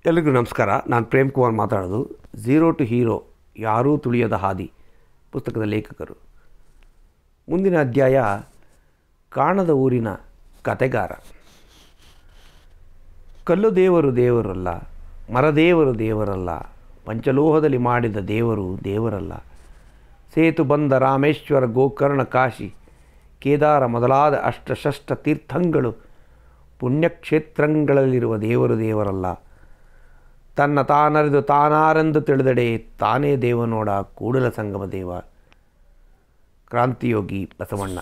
ಎಲ್ರಿಗೂ ನಮಸ್ಕಾರ ನಾನು ಪ್ರೇಮ್ ಕುಮಾರ್ ಮಾತಾಡೋದು ಝೀರೋ ಟು ಹೀರೋ ಯಾರೂ ತುಳಿಯದ ಹಾದಿ ಪುಸ್ತಕದ ಲೇಖಕರು ಮುಂದಿನ ಅಧ್ಯಾಯ ಕಾಣದ ಊರಿನ ಕತೆಗಾರ ಕಲ್ಲು ದೇವರು ದೇವರಲ್ಲ ಮರದೇವರು ದೇವರಲ್ಲ ಪಂಚಲೋಹದಲ್ಲಿ ಮಾಡಿದ ದೇವರು ದೇವರಲ್ಲ ಸೇತು ಬಂದ ರಾಮೇಶ್ವರ ಗೋಕರ್ಣ ಕಾಶಿ ಕೇದಾರ ಮೊದಲಾದ ಅಷ್ಟಷಷ್ಟ ತೀರ್ಥಂಗಳು ಪುಣ್ಯಕ್ಷೇತ್ರಗಳಲ್ಲಿರುವ ದೇವರು ದೇವರಲ್ಲ ತನ್ನ ತಾನರಿದು ತಾನಾರೆಂದು ತಿಳಿದಡೆ ತಾನೇ ದೇವನೋಡ ಕೂಡಲ ಸಂಗಮ ದೇವ ಕ್ರಾಂತಿಯೋಗಿ ಬಸವಣ್ಣ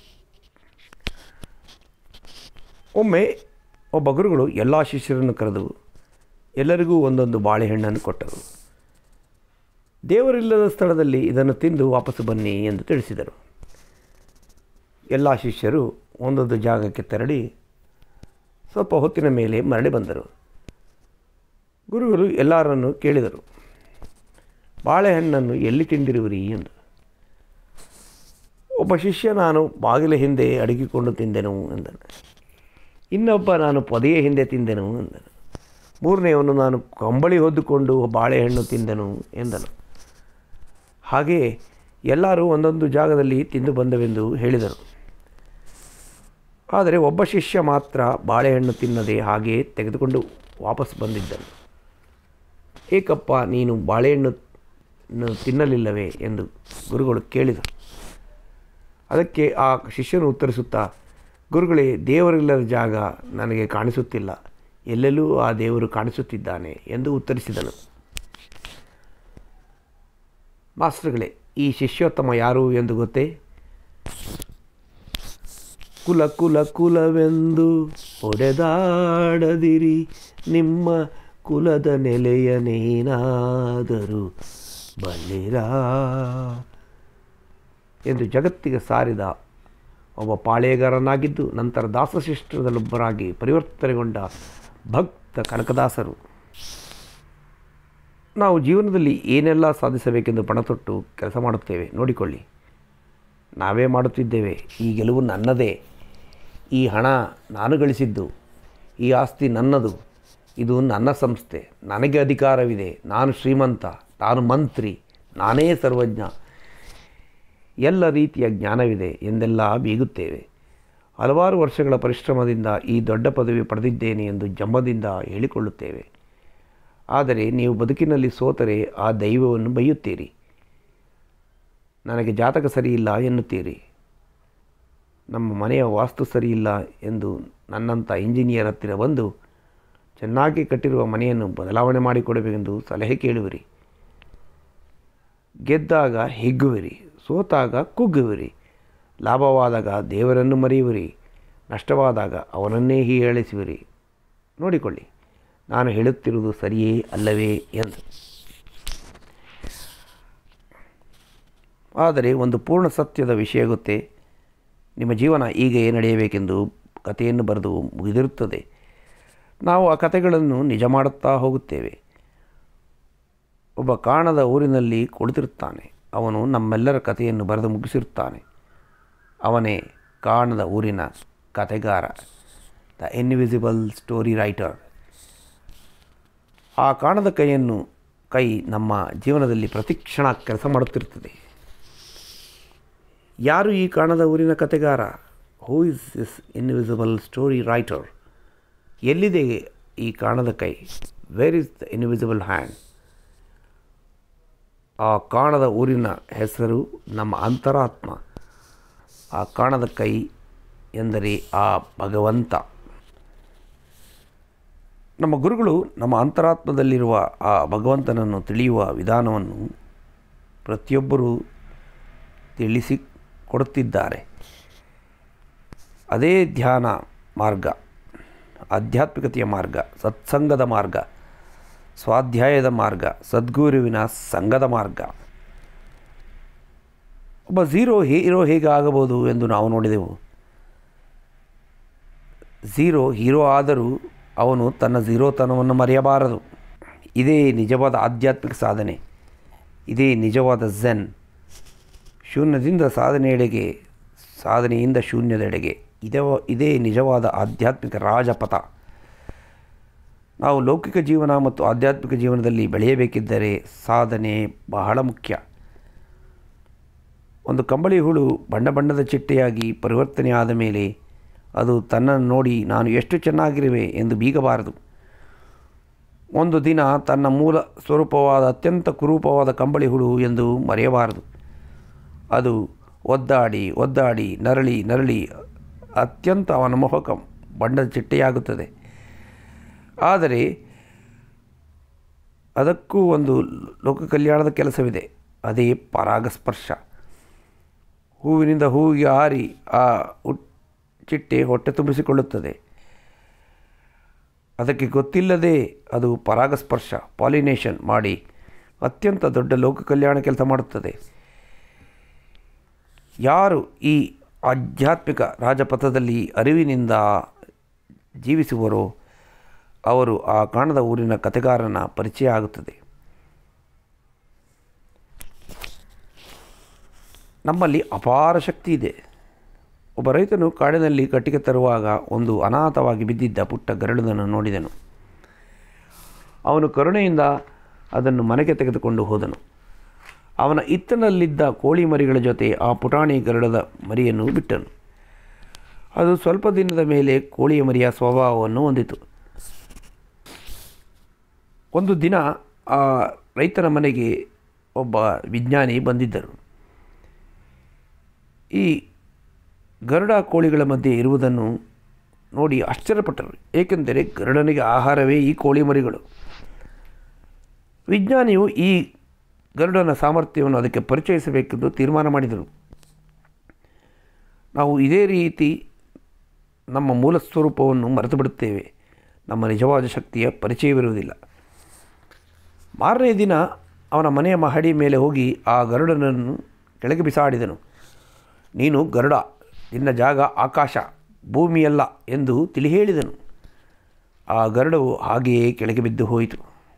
ಒಮ್ಮೆ ಒಬ್ಬ ಗುರುಗಳು ಎಲ್ಲ ಶಿಷ್ಯರನ್ನು ಕರೆದು ಎಲ್ಲರಿಗೂ ಒಂದೊಂದು ಬಾಳೆಹಣ್ಣನ್ನು ಕೊಟ್ಟರು ದೇವರಿಲ್ಲದ ಸ್ಥಳದಲ್ಲಿ ಇದನ್ನು ತಿಂದು ವಾಪಸ್ಸು ಬನ್ನಿ ಎಂದು ತಿಳಿಸಿದರು ಎಲ್ಲ ಶಿಷ್ಯರು ಒಂದೊಂದು ಜಾಗಕ್ಕೆ ತೆರಳಿ ಸ್ವಲ್ಪ ಹೊತ್ತಿನ ಮೇಲೆ ಮರಳಿ ಬಂದರು ಗುರುಗಳು ಎಲ್ಲರನ್ನು ಕೇಳಿದರು ಬಾಳೆಹಣ್ಣನ್ನು ಎಲ್ಲಿ ತಿಂದಿರುವಿರಿ ಎಂದು ಒಬ್ಬ ಶಿಷ್ಯ ನಾನು ಬಾಗಿಲ ಹಿಂದೆ ಅಡಗಿಕೊಂಡು ತಿಂದೆನು ಎಂದನು ಇನ್ನೊಬ್ಬ ನಾನು ಪೊದೆಯ ಹಿಂದೆ ತಿಂದೆನು ಎಂದನು ಮೂರನೆಯವನು ನಾನು ಕಂಬಳಿ ಹೊದ್ದುಕೊಂಡು ಬಾಳೆಹಣ್ಣು ತಿಂದೆನು ಎಂದನು ಹಾಗೆಯೇ ಎಲ್ಲರೂ ಒಂದೊಂದು ಜಾಗದಲ್ಲಿ ತಿಂದು ಬಂದವೆಂದು ಹೇಳಿದರು ಆದರೆ ಒಬ್ಬ ಶಿಷ್ಯ ಮಾತ್ರ ಬಾಳೆಹಣ್ಣು ತಿನ್ನದೆ ಹಾಗೆಯೇ ತೆಗೆದುಕೊಂಡು ವಾಪಸ್ ಬಂದಿದ್ದನು ಏಕಪ್ಪ ನೀನು ಬಾಳೆಹಣ್ಣು ತಿನ್ನಲಿಲ್ಲವೇ ಎಂದು ಗುರುಗಳು ಕೇಳಿದರು ಅದಕ್ಕೆ ಆ ಶಿಷ್ಯನು ಉತ್ತರಿಸುತ್ತಾ ಗುರುಗಳೇ ದೇವರಿಲ್ಲದ ಜಾಗ ನನಗೆ ಕಾಣಿಸುತ್ತಿಲ್ಲ ಎಲ್ಲೆಲ್ಲೂ ಆ ದೇವರು ಕಾಣಿಸುತ್ತಿದ್ದಾನೆ ಎಂದು ಉತ್ತರಿಸಿದನು ಮಾಸ್ಟರ್ಗಳೇ ಈ ಶಿಷ್ಯೋತ್ತಮ ಯಾರು ಎಂದು ಗೊತ್ತೇ ಕುಲ ಕುಲ ಕುಲವೆಂದು ಒಡೆದಾಡದಿರಿ ನಿಮ್ಮ ಕುಲದ ನೆಲೆಯನೇನಾದರೂ ಬಲ್ಲಿರಾ ಎಂದು ಜಗತ್ತಿಗೆ ಸಾರಿದ ಒಬ್ಬ ಪಾಳೇಗಾರನಾಗಿದ್ದು ನಂತರ ದಾಸಶಿಷ್ಟರದಲ್ಲೊಬ್ಬರಾಗಿ ಪರಿವರ್ತನೆಗೊಂಡ ಭಕ್ತ ಕನಕದಾಸರು ನಾವು ಜೀವನದಲ್ಲಿ ಏನೆಲ್ಲ ಸಾಧಿಸಬೇಕೆಂದು ಪಣತೊಟ್ಟು ಕೆಲಸ ಮಾಡುತ್ತೇವೆ ನೋಡಿಕೊಳ್ಳಿ ನಾವೇ ಮಾಡುತ್ತಿದ್ದೇವೆ ಈ ಗೆಲುವು ನನ್ನದೇ ಈ ಹಣ ನಾನು ಗಳಿಸಿದ್ದು ಈ ಆಸ್ತಿ ನನ್ನದು ಇದು ನನ್ನ ಸಂಸ್ಥೆ ನನಗೆ ಅಧಿಕಾರವಿದೆ ನಾನು ಶ್ರೀಮಂತ ನಾನು ಮಂತ್ರಿ ನಾನೇ ಸರ್ವಜ್ಞ ಎಲ್ಲ ರೀತಿಯ ಜ್ಞಾನವಿದೆ ಎಂದೆಲ್ಲ ಬೀಗುತ್ತೇವೆ ಹಲವಾರು ವರ್ಷಗಳ ಪರಿಶ್ರಮದಿಂದ ಈ ದೊಡ್ಡ ಪದವಿ ಪಡೆದಿದ್ದೇನೆ ಎಂದು ಜಂಬದಿಂದ ಹೇಳಿಕೊಳ್ಳುತ್ತೇವೆ ಆದರೆ ನೀವು ಬದುಕಿನಲ್ಲಿ ಸೋತರೆ ಆ ದೈವವನ್ನು ಬೈಯುತ್ತೀರಿ ನನಗೆ ಜಾತಕ ಸರಿಯಿಲ್ಲ ಎನ್ನುತ್ತೀರಿ ನಮ್ಮ ಮನೆಯ ವಾಸ್ತು ಸರಿಯಿಲ್ಲ ಎಂದು ನನ್ನಂಥ ಇಂಜಿನಿಯರ್ ಹತ್ತಿರ ಬಂದು ಚೆನ್ನಾಗಿ ಕಟ್ಟಿರುವ ಮನೆಯನ್ನು ಬದಲಾವಣೆ ಮಾಡಿಕೊಡಬೇಕೆಂದು ಸಲಹೆ ಕೇಳುವಿರಿ ಗೆದ್ದಾಗ ಹಿಗ್ಗುವಿರಿ ಸೋತಾಗ ಕುಗ್ಗುವಿರಿ ಲಾಭವಾದಾಗ ದೇವರನ್ನು ಮರೆಯುವಿರಿ ನಷ್ಟವಾದಾಗ ಅವನನ್ನೇ ಹೀಯಾಳಿಸುವಿರಿ ನೋಡಿಕೊಳ್ಳಿ ನಾನು ಹೇಳುತ್ತಿರುವುದು ಸರಿಯೇ ಅಲ್ಲವೇ ಎಂದು ಆದರೆ ಒಂದು ಪೂರ್ಣ ಸತ್ಯದ ವಿಷಯ ಗೊತ್ತೇ ನಿಮ್ಮ ಜೀವನ ಈಗ ನಡೆಯಬೇಕೆಂದು ಕಥೆಯನ್ನು ಬರೆದು ಮುಗಿದಿರುತ್ತದೆ ನಾವು ಆ ಕಥೆಗಳನ್ನು ನಿಜ ಮಾಡುತ್ತಾ ಹೋಗುತ್ತೇವೆ ಒಬ್ಬ ಕಾಣದ ಊರಿನಲ್ಲಿ ಕುಳಿತಿರುತ್ತಾನೆ ಅವನು ನಮ್ಮೆಲ್ಲರ ಕಥೆಯನ್ನು ಬರೆದು ಮುಗಿಸಿರುತ್ತಾನೆ ಅವನೇ ಕಾಣದ ಊರಿನ ಕತೆಗಾರ ದ ಇನ್ವಿಸಿಬಲ್ ಸ್ಟೋರಿ ರೈಟರ್ ಆ ಕಾಣದ ಕೈಯನ್ನು ಕೈ ನಮ್ಮ ಜೀವನದಲ್ಲಿ ಪ್ರತಿಕ್ಷಣ ಕೆಲಸ ಮಾಡುತ್ತಿರುತ್ತದೆ ಯಾರು ಈ ಕಾಣದ ಊರಿನ ಕತೆಗಾರ who is this invisible story writer ಎಲ್ಲಿದೆ ಈ ಕಾಣದ ಕೈ where is the invisible hand ಆ ಕಾಣದ ಊರಿನ ಹೆಸರು ನಮ್ಮ ಅಂತರಾತ್ಮ ಆ ಕಾಣದ ಕೈ ಎಂದರೆ ಆ ಭಗವಂತ ನಮ್ಮ ಗುರುಗಳು ನಮ್ಮ ಅಂತರಾತ್ಮದಲ್ಲಿರುವ ಆ ಭಗವಂತನನ್ನು ತಿಳಿಯುವ ವಿಧಾನವನ್ನು ಪ್ರತಿಯೊಬ್ಬರೂ ತಿಳಿಸಿ ಕೊಡುತ್ತಿದ್ದಾರೆ ಅದೇ ಧ್ಯಾನ ಮಾರ್ಗ ಆಧ್ಯಾತ್ಮಿಕತೆಯ ಮಾರ್ಗ ಸತ್ಸಂಗದ ಮಾರ್ಗ ಸ್ವಾಧ್ಯಾಯದ ಮಾರ್ಗ ಸದ್ಗುರುವಿನ ಸಂಘದ ಮಾರ್ಗ ಒಬ್ಬ ಝೀರೋ ಹೀರೋ ಹೇಗೆ ಆಗಬಹುದು ಎಂದು ನಾವು ನೋಡಿದೆವು ಝೀರೋ ಹೀರೋ ಆದರೂ ಅವನು ತನ್ನ ಝೀರೋತನವನ್ನು ಮರೆಯಬಾರದು ಇದೇ ನಿಜವಾದ ಆಧ್ಯಾತ್ಮಿಕ ಸಾಧನೆ ಇದೇ ನಿಜವಾದ ಝೆನ್ ಶೂನ್ಯದಿಂದ ಸಾಧನೆಯೆಡೆಗೆ ಸಾಧನೆಯಿಂದ ಶೂನ್ಯದೆಡೆಗೆ ಇದೇ ಇದೇ ನಿಜವಾದ ಆಧ್ಯಾತ್ಮಿಕ ರಾಜಪಥ ನಾವು ಲೌಕಿಕ ಜೀವನ ಮತ್ತು ಆಧ್ಯಾತ್ಮಿಕ ಜೀವನದಲ್ಲಿ ಬೆಳೆಯಬೇಕಿದ್ದರೆ ಸಾಧನೆ ಬಹಳ ಮುಖ್ಯ ಒಂದು ಕಂಬಳಿ ಹುಳು ಬಣ್ಣ ಬಣ್ಣದ ಚಿಟ್ಟೆಯಾಗಿ ಪರಿವರ್ತನೆ ಆದ ಮೇಲೆ ಅದು ತನ್ನನ್ನು ನೋಡಿ ನಾನು ಎಷ್ಟು ಚೆನ್ನಾಗಿರುವೆ ಎಂದು ಬೀಗಬಾರದು ಒಂದು ದಿನ ತನ್ನ ಮೂಲ ಸ್ವರೂಪವಾದ ಅತ್ಯಂತ ಕುರೂಪವಾದ ಕಂಬಳಿ ಹುಳು ಎಂದು ಮರೆಯಬಾರದು ಅದು ಒದ್ದಾಡಿ ಒದ್ದಾಡಿ ನರಳಿ ನರಳಿ ಅತ್ಯಂತ ಮನಮೋಹಕ ಬಣ್ಣದ ಚಿಟ್ಟೆಯಾಗುತ್ತದೆ ಆದರೆ ಅದಕ್ಕೂ ಒಂದು ಲೋಕ ಕಲ್ಯಾಣದ ಕೆಲಸವಿದೆ ಅದೇ ಪರಾಗಸ್ಪರ್ಶ ಹೂವಿನಿಂದ ಹೂವಿಗೆ ಹಾರಿ ಆ ಉಟ್ ಚಿಟ್ಟೆ ಹೊಟ್ಟೆ ತುಂಬಿಸಿಕೊಳ್ಳುತ್ತದೆ ಅದಕ್ಕೆ ಗೊತ್ತಿಲ್ಲದೆ ಅದು ಪರಾಗಸ್ಪರ್ಶ ಪಾಲಿನೇಷನ್ ಮಾಡಿ ಅತ್ಯಂತ ದೊಡ್ಡ ಲೋಕ ಕಲ್ಯಾಣ ಕೆಲಸ ಮಾಡುತ್ತದೆ ಯಾರು ಈ ಆಧ್ಯಾತ್ಮಿಕ ರಾಜಪಥದಲ್ಲಿ ಅರಿವಿನಿಂದ ಜೀವಿಸುವರೋ ಅವರು ಆ ಕಾಣದ ಊರಿನ ಕಥೆಗಾರನ ಪರಿಚಯ ಆಗುತ್ತದೆ ನಮ್ಮಲ್ಲಿ ಅಪಾರ ಶಕ್ತಿ ಇದೆ ಒಬ್ಬ ರೈತನು ಕಾಡಿನಲ್ಲಿ ಕಟ್ಟಿಗೆ ತರುವಾಗ ಒಂದು ಅನಾಥವಾಗಿ ಬಿದ್ದಿದ್ದ ಪುಟ್ಟ ಗರಡನನ್ನು ನೋಡಿದನು ಅವನು ಕರುಣೆಯಿಂದ ಅದನ್ನು ಮನೆಗೆ ತೆಗೆದುಕೊಂಡು ಹೋದನು ಅವನ ಇತ್ತನಲ್ಲಿದ್ದ ಕೋಳಿ ಮರಿಗಳ ಜೊತೆ ಆ ಪುಟಾಣಿ ಗರುಡದ ಮರಿಯನ್ನು ಬಿಟ್ಟನು ಅದು ಸ್ವಲ್ಪ ದಿನದ ಮೇಲೆ ಕೋಳಿಯ ಮರಿಯ ಸ್ವಭಾವವನ್ನು ಹೊಂದಿತು ಒಂದು ದಿನ ಆ ರೈತನ ಮನೆಗೆ ಒಬ್ಬ ವಿಜ್ಞಾನಿ ಬಂದಿದ್ದರು ಈ ಗರುಡ ಕೋಳಿಗಳ ಮಧ್ಯೆ ಇರುವುದನ್ನು ನೋಡಿ ಆಶ್ಚರ್ಯಪಟ್ಟರು ಏಕೆಂದರೆ ಗರುಡನಿಗೆ ಆಹಾರವೇ ಈ ಕೋಳಿ ಮರಿಗಳು ವಿಜ್ಞಾನಿಯು ಈ ಗರುಡನ ಸಾಮರ್ಥ್ಯವನ್ನು ಅದಕ್ಕೆ ಪರಿಚಯಿಸಬೇಕೆಂದು ತೀರ್ಮಾನ ಮಾಡಿದರು ನಾವು ಇದೇ ರೀತಿ ನಮ್ಮ ಮೂಲ ಸ್ವರೂಪವನ್ನು ಮರೆತು ಬಿಡುತ್ತೇವೆ ನಮ್ಮ ನಿಜವಾದ ಶಕ್ತಿಯ ಪರಿಚಯವಿರುವುದಿಲ್ಲ ಮಾರನೇ ದಿನ ಅವನ ಮನೆಯ ಮಹಡಿ ಮೇಲೆ ಹೋಗಿ ಆ ಗರುಡನನ್ನು ಕೆಳಗೆ ಬಿಸಾಡಿದನು ನೀನು ಗರುಡ ನಿನ್ನ ಜಾಗ ಆಕಾಶ ಭೂಮಿಯಲ್ಲ ಎಂದು ತಿಳಿ ಹೇಳಿದನು ಆ ಗರುಡವು ಹಾಗೆಯೇ ಕೆಳಗೆ ಬಿದ್ದು ಹೋಯಿತು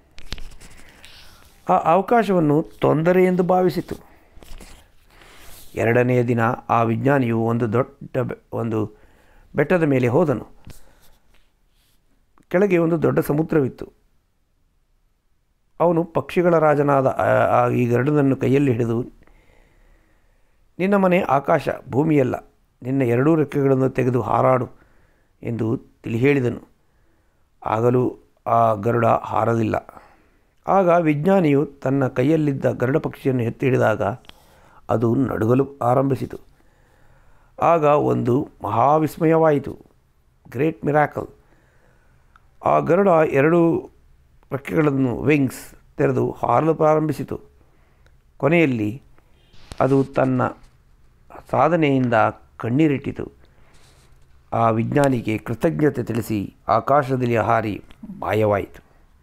ಆ ಅವಕಾಶವನ್ನು ತೊಂದರೆ ಎಂದು ಭಾವಿಸಿತು ಎರಡನೆಯ ದಿನ ಆ ವಿಜ್ಞಾನಿಯು ಒಂದು ದೊಡ್ಡ ಬೆ- ಒಂದು ಬೆಟ್ಟದ ಮೇಲೆ ಹೋದನು ಕೆಳಗೆ ಒಂದು ದೊಡ್ಡ ಸಮುದ್ರವಿತ್ತು ಅವನು ಪಕ್ಷಿಗಳ ರಾಜನಾದ ಆ- ಆ ಈ ಗರುಡನನ್ನು ಕೈಯಲ್ಲಿ ಹಿಡಿದು ನಿನ್ನ ಮನೆ ಆಕಾಶ ಭೂಮಿಯಲ್ಲ ನಿನ್ನ ಎರಡೂ ರೆಕ್ಕೆಗಳನ್ನು ತೆಗೆದು ಹಾರಾಡು ಎಂದು ತಿಳಿ ಹೇಳಿದನು ಆಗಲೂ ಆ ಗರುಡ ಹಾರಲಿಲ್ಲ ಆಗ ವಿಜ್ಞಾನಿಯು ತನ್ನ ಕೈಯಲ್ಲಿದ್ದ ಗರುಡ ಪಕ್ಷಿಯನ್ನು ಎತ್ತಿ ಹಿಡಿದಾಗ ಅದು ನಡುಗಲು ಆರಂಭಿಸಿತು ಆಗ ಒಂದು ಮಹಾವಿಸ್ಮಯವಾಯಿತು ಗ್ರೇಟ್ ಮಿರಾಕಲ್ ಆ ಗರುಡ ಎರಡು ರೆಕ್ಕೆಗಳನ್ನು ವಿಂಗ್ಸ್ ತೆರೆದು ಹಾರಲು ಪ್ರಾರಂಭಿಸಿತು ಕೊನೆಯಲ್ಲಿ ಅದು ತನ್ನ ಸಾಧನೆಯಿಂದ ಕಣ್ಣೀರಿಟ್ಟಿತು ಆ ವಿಜ್ಞಾನಿಗೆ ಕೃತಜ್ಞತೆ ತಿಳಿಸಿ ಆಕಾಶದಲ್ಲಿ ಹಾರಿ ಮಾಯವಾಯಿತು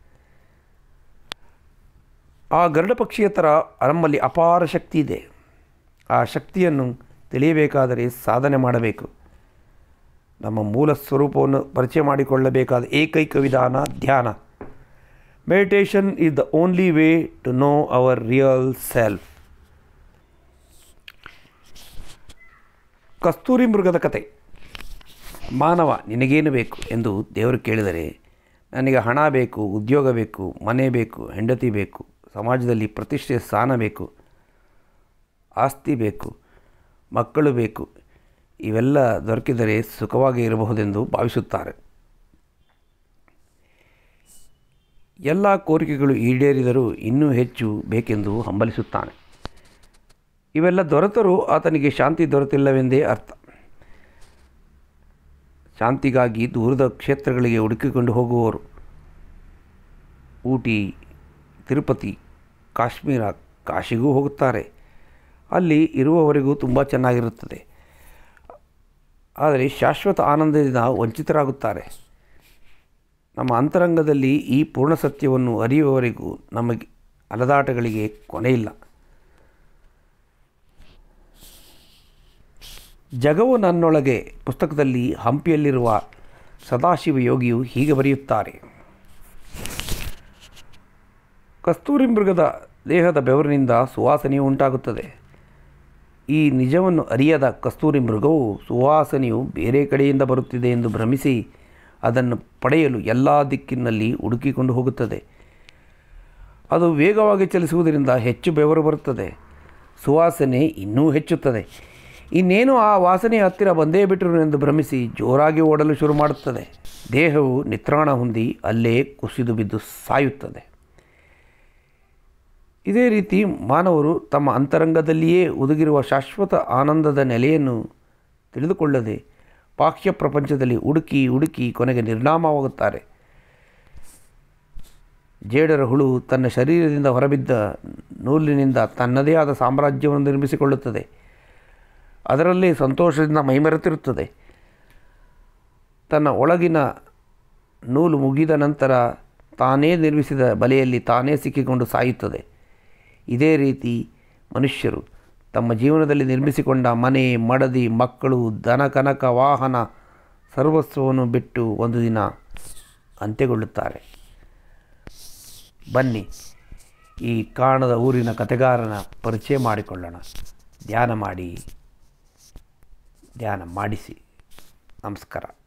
ಆ ಗರುಡ ಪಕ್ಷಿಯ ಥರ ನಮ್ಮಲ್ಲಿ ಅಪಾರ ಶಕ್ತಿ ಇದೆ ಆ ಶಕ್ತಿಯನ್ನು ತಿಳಿಯಬೇಕಾದರೆ ಸಾಧನೆ ಮಾಡಬೇಕು ನಮ್ಮ ಮೂಲ ಸ್ವರೂಪವನ್ನು ಪರಿಚಯ ಮಾಡಿಕೊಳ್ಳಬೇಕಾದ ಏಕೈಕ ವಿಧಾನ ಧ್ಯಾನ meditation is the only way to know our real self ಕಸ್ತೂರಿ ಮೃಗದ ಕತೆ ಮಾನವ ನಿನಗೇನು ಬೇಕು ಎಂದು ದೇವರು ಕೇಳಿದರೆ ನನಗೆ ಹಣ ಬೇಕು ಉದ್ಯೋಗ ಬೇಕು ಮನೆ ಬೇಕು ಹೆಂಡತಿ ಬೇಕು ಸಮಾಜದಲ್ಲಿ ಪ್ರತಿಷ್ಠೆ ಸ್ಥಾನ ಬೇಕು ಆಸ್ತಿ ಬೇಕು ಮಕ್ಕಳು ಬೇಕು ಇವೆಲ್ಲ ದೊರಕಿದರೆ ಸುಖವಾಗಿ ಇರಬಹುದೆಂದು ಭಾವಿಸುತ್ತಾರೆ ಎಲ್ಲ ಕೋರಿಕೆಗಳು ಈಡೇರಿದರೂ ಇನ್ನೂ ಹೆಚ್ಚು ಬೇಕೆಂದು ಹಂಬಲಿಸುತ್ತಾನೆ ಇವೆಲ್ಲ ದೊರೆತರೂ ಆತನಿಗೆ ಶಾಂತಿ ದೊರೆತಿಲ್ಲವೆಂದೇ ಅರ್ಥ ಶಾಂತಿಗಾಗಿ ದೂರದ ಕ್ಷೇತ್ರಗಳಿಗೆ ಹುಡುಕಿಕೊಂಡು ಹೋಗುವವರು ಊಟಿ ತಿರುಪತಿ ಕಾಶ್ಮೀರ ಕಾಶಿಗೂ ಹೋಗುತ್ತಾರೆ ಅಲ್ಲಿ ಇರುವವರೆಗೂ ತುಂಬ ಚೆನ್ನಾಗಿರುತ್ತದೆ ಆದರೆ ಶಾಶ್ವತ ಆನಂದದಿಂದ ವಂಚಿತರಾಗುತ್ತಾರೆ ನಮ್ಮ ಅಂತರಂಗದಲ್ಲಿ ಈ ಪೂರ್ಣ ಸತ್ಯವನ್ನು ಅರಿಯುವವರೆಗೂ ನಮಗೆ ಅಲದಾಟಗಳಿಗೆ ಕೊನೆಯಿಲ್ಲ ಜಗವು ನನ್ನೊಳಗೆ ಪುಸ್ತಕದಲ್ಲಿ ಹಂಪಿಯಲ್ಲಿರುವ ಸದಾಶಿವ ಯೋಗಿಯು ಹೀಗೆ ಬರೆಯುತ್ತಾರೆ ಕಸ್ತೂರಿ ಮೃಗದ ದೇಹದ ಬೆವರಿನಿಂದ ಸುವಾಸನೆಯು ಉಂಟಾಗುತ್ತದೆ ಈ ನಿಜವನ್ನು ಅರಿಯದ ಕಸ್ತೂರಿ ಮೃಗವು ಸುವಾಸನೆಯು ಬೇರೆ ಕಡೆಯಿಂದ ಬರುತ್ತಿದೆ ಎಂದು ಭ್ರಮಿಸಿ ಅದನ್ನು ಪಡೆಯಲು ಎಲ್ಲ ದಿಕ್ಕಿನಲ್ಲಿ ಹುಡುಕಿಕೊಂಡು ಹೋಗುತ್ತದೆ ಅದು ವೇಗವಾಗಿ ಚಲಿಸುವುದರಿಂದ ಹೆಚ್ಚು ಬೆವರು ಬರುತ್ತದೆ ಸುವಾಸನೆ ಇನ್ನೂ ಹೆಚ್ಚುತ್ತದೆ ಇನ್ನೇನು ಆ ವಾಸನೆ ಹತ್ತಿರ ಬಂದೇ ಬಿಟ್ಟರು ಎಂದು ಭ್ರಮಿಸಿ ಜೋರಾಗಿ ಓಡಲು ಶುರು ಮಾಡುತ್ತದೆ ದೇಹವು ನಿತ್ರಾಣ ಹೊಂದಿ ಅಲ್ಲೇ ಕುಸಿದು ಬಿದ್ದು ಸಾಯುತ್ತದೆ ಇದೇ ರೀತಿ ಮಾನವರು ತಮ್ಮ ಅಂತರಂಗದಲ್ಲಿಯೇ ಒದಗಿರುವ ಶಾಶ್ವತ ಆನಂದದ ನೆಲೆಯನ್ನು ತಿಳಿದುಕೊಳ್ಳದೆ ಬಾಹ್ಯ ಪ್ರಪಂಚದಲ್ಲಿ ಹುಡುಕಿ ಹುಡುಕಿ ಕೊನೆಗೆ ನಿರ್ನಾಮವಾಗುತ್ತಾರೆ ಜೇಡರ ಹುಳು ತನ್ನ ಶರೀರದಿಂದ ಹೊರಬಿದ್ದ ನೂಲಿನಿಂದ ತನ್ನದೇ ಆದ ಸಾಮ್ರಾಜ್ಯವನ್ನು ನಿರ್ಮಿಸಿಕೊಳ್ಳುತ್ತದೆ ಅದರಲ್ಲಿ ಸಂತೋಷದಿಂದ ಮೈಮರೆತಿರುತ್ತದೆ ತನ್ನ ಒಳಗಿನ ನೂಲು ಮುಗಿದ ನಂತರ ತಾನೇ ನಿರ್ಮಿಸಿದ ಬಲೆಯಲ್ಲಿ ತಾನೇ ಸಿಕ್ಕಿಕೊಂಡು ಸಾಯುತ್ತದೆ ಇದೇ ರೀತಿ ಮನುಷ್ಯರು ತಮ್ಮ ಜೀವನದಲ್ಲಿ ನಿರ್ಮಿಸಿಕೊಂಡ ಮನೆ ಮಡದಿ ಮಕ್ಕಳು ದನ ಕನಕ ವಾಹನ ಸರ್ವಸ್ವವನ್ನು ಬಿಟ್ಟು ಒಂದು ದಿನ ಅಂತ್ಯಗೊಳ್ಳುತ್ತಾರೆ ಬನ್ನಿ ಈ ಕಾಣದ ಊರಿನ ಕತೆಗಾರನ ಪರಿಚಯ ಮಾಡಿಕೊಳ್ಳೋಣ ಧ್ಯಾನ ಮಾಡಿ ಧ್ಯಾನ ಮಾಡಿಸಿ ನಮಸ್ಕಾರ